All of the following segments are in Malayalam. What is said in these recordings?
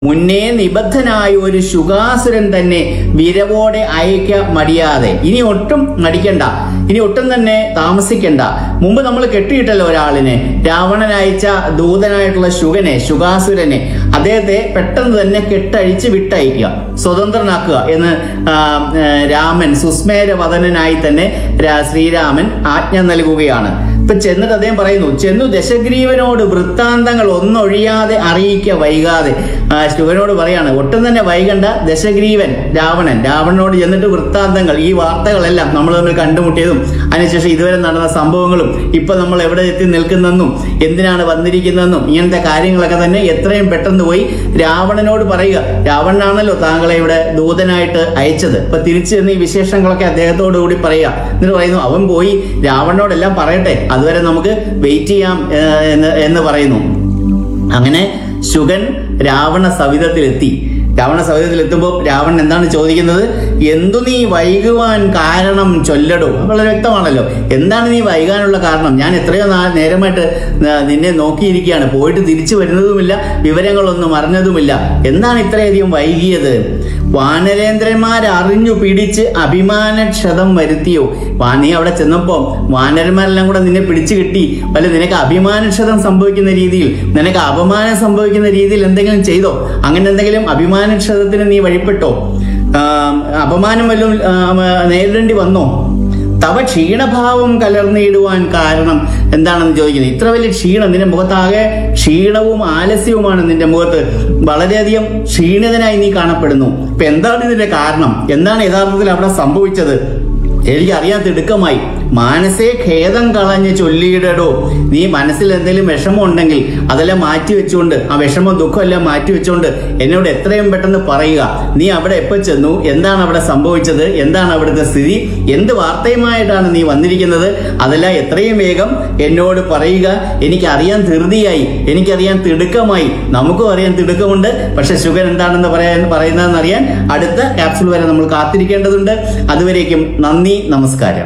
മുന്നേ നിബദ്ധനായ ഒരു ശുകാസുരൻ തന്നെ വിരവോടെ അയക്ക മടിയാതെ ഇനി ഒട്ടും മടിക്കണ്ട ഇനി ഒട്ടും തന്നെ താമസിക്കണ്ട മുമ്പ് നമ്മൾ കെട്ടിയിട്ടല്ലോ ഒരാളിനെ രാവണൻ അയച്ച ദൂതനായിട്ടുള്ള ശുഗനെ ശുകാസുരനെ അദ്ദേഹത്തെ പെട്ടെന്ന് തന്നെ കെട്ടഴിച്ച് വിട്ടയക്കുക സ്വതന്ത്രനാക്കുക എന്ന് ആ, ആ, രാമൻ സുസ്മേരവദനായി തന്നെ രാ- ശ്രീരാമൻ ആജ്ഞ നൽകുകയാണ് ഇപ്പൊ ചെന്നിട്ട് അദ്ദേഹം പറയുന്നു ചെന്നു ദശഗ്രീവനോട് വൃത്താന്തങ്ങൾ ഒന്നൊഴിയാതെ അറിയിക്ക വൈകാതെ ആ, ശുഗനോട് പറയാണ് ഒട്ടും തന്നെ വൈകണ്ട ദശഗ്രീവൻ രാവണൻ രാവണനോട് ചെന്നിട്ട് വൃത്താന്തങ്ങൾ ഈ വാർത്തകളെല്ലാം നമ്മൾ തമ്മിൽ കണ്ടുമുട്ടിയതും അതിനുശേഷം ഇതുവരെ നടന്ന സംഭവങ്ങളും ഇപ്പൊ നമ്മൾ എവിടെ എത്തി നിൽക്കുന്നെന്നും എന്തിനാണ് വന്നിരിക്കുന്നതെന്നും ഇങ്ങനത്തെ കാര്യങ്ങളൊക്കെ തന്നെ എത്രയും പെട്ടെന്ന് പോയി രാവണനോട് പറയുക രാവണനാണല്ലോ താങ്കളെ ഇവിടെ ദൂതനായിട്ട് അയച്ചത് ഇപ്പൊ തിരിച്ചു ചെന്ന് ഈ വിശേഷങ്ങളൊക്കെ അദ്ദേഹത്തോടു കൂടി പറയുക എന്നിട്ട് പറയുന്നു അവൻ പോയി രാവണനോടെല്ലാം പറയട്ടെ അതുവരെ നമുക്ക് വെയിറ്റ് ചെയ്യാം ഏഹ്, എന്ന് എന്ന് പറയുന്നു അങ്ങനെ ശുഗൻ രാവണ സവിധത്തിലെത്തി രാവണ സവിധത്തിൽ എത്തുമ്പോൾ രാവണൻ എന്താണ് ചോദിക്കുന്നത് എന്തു നീ വൈകുവാൻ കാരണം ചൊല്ലടോ വളരെ വ്യക്തമാണല്ലോ എന്താണ് നീ വൈകാനുള്ള കാരണം ഞാൻ എത്രയോ നാ നേരമായിട്ട് ന- നിന്നെ നോക്കിയിരിക്കുകയാണ് പോയിട്ട് തിരിച്ചു വരുന്നതുമില്ല വിവരങ്ങളൊന്നും അറിഞ്ഞതുമില്ല എന്താണ് ഇത്രയധികം വൈകിയത് വാനരേന്ദ്രന്മാർ അറിഞ്ഞു പിടിച്ച് അഭിമാനക്ഷതം വരുത്തിയോ വാ നീ അവിടെ ചെന്നപ്പോ വാനരന്മാരെല്ലാം കൂടെ നിന്നെ പിടിച്ചു കിട്ടി വല്ല നിനക്ക് അഭിമാനക്ഷതം സംഭവിക്കുന്ന രീതിയിൽ നിനക്ക് അപമാനം സംഭവിക്കുന്ന രീതിയിൽ എന്തെങ്കിലും ചെയ്തോ അങ്ങനെ എന്തെങ്കിലും അഭിമാനക്ഷതത്തിന് നീ വഴിപ്പെട്ടോ ആം, അപമാനം വല്ലതും ആം, നേരിടേണ്ടി വന്നോ തവ ക്ഷീണഭാവം കലർന്നിടുവാൻ കാരണം എന്താണെന്ന് ചോദിക്കുന്നത് ഇത്ര വലിയ ക്ഷീണം നിന്റെ മുഖത്താകെ ക്ഷീണവും ആലസ്യവുമാണ് നിന്റെ മുഖത്ത് വളരെയധികം ക്ഷീണിതനായി നീ കാണപ്പെടുന്നു ഇപ്പൊ എന്താണ് ഇതിന്റെ കാരണം എന്താണ് യഥാർത്ഥത്തിൽ അവിടെ സംഭവിച്ചത് എനിക്ക് അറിയാൻ തിടുക്കമായി മാനസേ ഖേദം കളഞ്ഞ് ചൊല്ലിയിടടോ നീ മനസ്സിൽ എന്തെങ്കിലും വിഷമം ഉണ്ടെങ്കിൽ അതെല്ലാം മാറ്റി വെച്ചുകൊണ്ട് ആ വിഷമം ദുഃഖമെല്ലാം മാറ്റി വെച്ചുകൊണ്ട് എന്നോട് എത്രയും പെട്ടെന്ന് പറയുക നീ അവിടെ എപ്പോ ചെന്നു എന്താണ് അവിടെ സംഭവിച്ചത് എന്താണ് അവിടുത്തെ സ്ഥിതി എന്ത് വാർത്തയുമായിട്ടാണ് നീ വന്നിരിക്കുന്നത് അതെല്ലാം എത്രയും വേഗം എന്നോട് പറയുക എനിക്ക് അറിയാൻ ധൃതിയായി എനിക്കറിയാൻ തിടുക്കമായി നമുക്കും അറിയാൻ തിടുക്കമുണ്ട് പക്ഷെ ശുഗൻ എന്താണെന്ന് പറയാൻ പറയുന്നതെന്ന് അറിയാൻ അടുത്ത ക്യാപ്സുൾ വരെ നമ്മൾ കാത്തിരിക്കേണ്ടതുണ്ട് അതുവരേക്കും നന്ദി നമസ്കാരം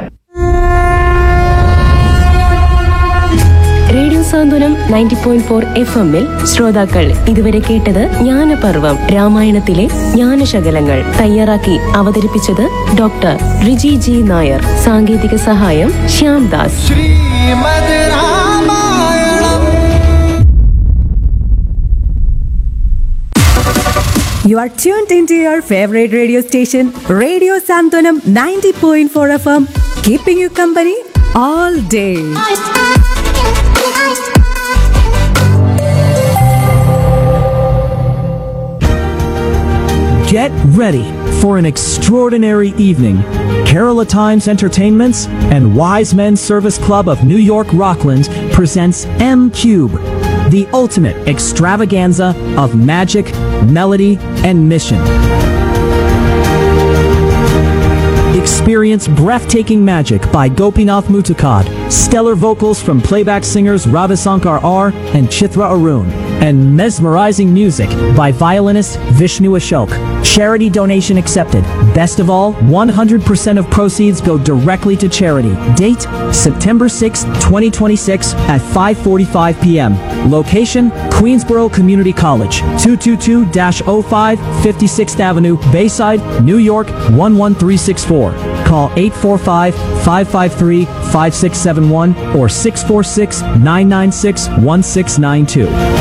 radio Santhwanam ninety point four F എമ്മിൽ ശ്രോതാക്കൾ ഇതുവരെ കേട്ടത് ജ്ഞാനപർവം രാമായണത്തിലെ ജ്ഞാനശകലങ്ങൾ തയ്യാറാക്കി അവതരിപ്പിച്ചത് ഡോക്ടർ റിജി ജി നായർ സാങ്കേതിക സഹായം Shyam Das Shrimad Ramayanam You are tuned into your favorite radio station, Radio Santonam 90.4 FM, keeping you company all day. Get ready for an extraordinary evening. Kerala Times Entertainments and Wise Men Service Club of New York Rockland presents M Cube, the ultimate extravaganza of magic, melody, and mission. Experience breathtaking magic by Gopinath Mutukad, stellar vocals from playback singers Ravisankar R and Chitra Arun, and mesmerizing music by violinist Vishnu Ashok. Charity donation accepted. Best of all, 100% of proceeds go directly to charity. Date September 6, 2026 at 5:45 p.m. Location Queensboro Community College, 222-05 56th Avenue, Bayside, New York 11364. Call 845-553-5671 or 646-996-1692.